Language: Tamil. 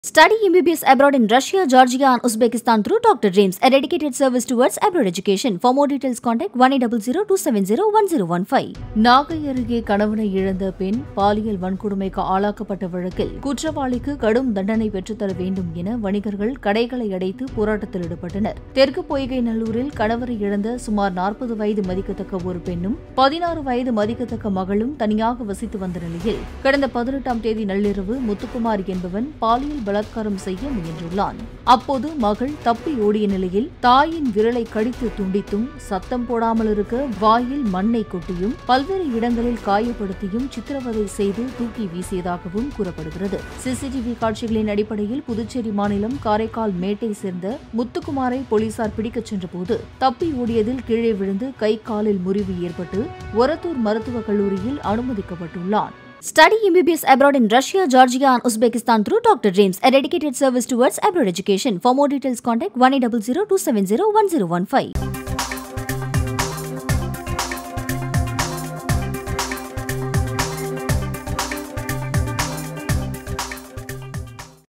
Study MBBS abroad in Russia, Georgia, and Uzbekistan through Dr. Dreams, a dedicated service towards abroad education. For more details, contact 1 270 1015. Nagai அருகே கணவனை இழந்த பெண் பாலியல் வன்கொடுமைக்கு ஆளாக்கப்பட்ட வழக்கில் குற்றவாளிக்கு கடும் தண்டனை பெற்றுத்தர வேண்டும் என வணிகர்கள் கடைகளை அடைத்து போராட்டத்தில் ஈடுபட்டனர் தெற்கு பொய்கை நல்லூரில் கணவரை இழந்த சுமார் நாற்பது வயது மதிக்கத்தக்க ஒரு பெண்ணும் பதினாறு வயது மதிக்கத்தக்க மகளும் தனியாக வசித்து வந்த நிலையில் கடந்த பதினெட்டாம் தேதி நள்ளிரவு முத்துக்குமார் என்பவன் பாலியல் பலாத்காரம் செய்ய முயன்றுள்ளான் அப்போது மகள் தப்பி ஓடிய நிலையில் தாயின் விரலை கடித்து துண்டித்தும் சத்தம் போடாமல் இருக்க வாயில் மண்ணை கொட்டியும் பல்வேறு இடங்களில் காயப்படுத்தியும் சித்திரவதை செய்து தூக்கி வீசியதாகவும் கூறப்படுகிறது சிசிடிவி காட்சிகளின் அடிப்படையில் புதுச்சேரி மாநிலம் காரைக்கால் மேட்டை சேர்ந்த முத்துக்குமாரை போலீசார் பிடிக்கச் சென்றபோது தப்பி ஓடியதில் கீழே விழுந்து கை காலில் முறிவு ஏற்பட்டு ஒரத்தூர் மருத்துவக் கல்லூரியில் அனுமதிக்கப்பட்டுள்ளான் Study MBBS abroad in Russia, Georgia, and Uzbekistan through Dr. Dreams, a dedicated service towards abroad education. For more details, contact 1 270 1015.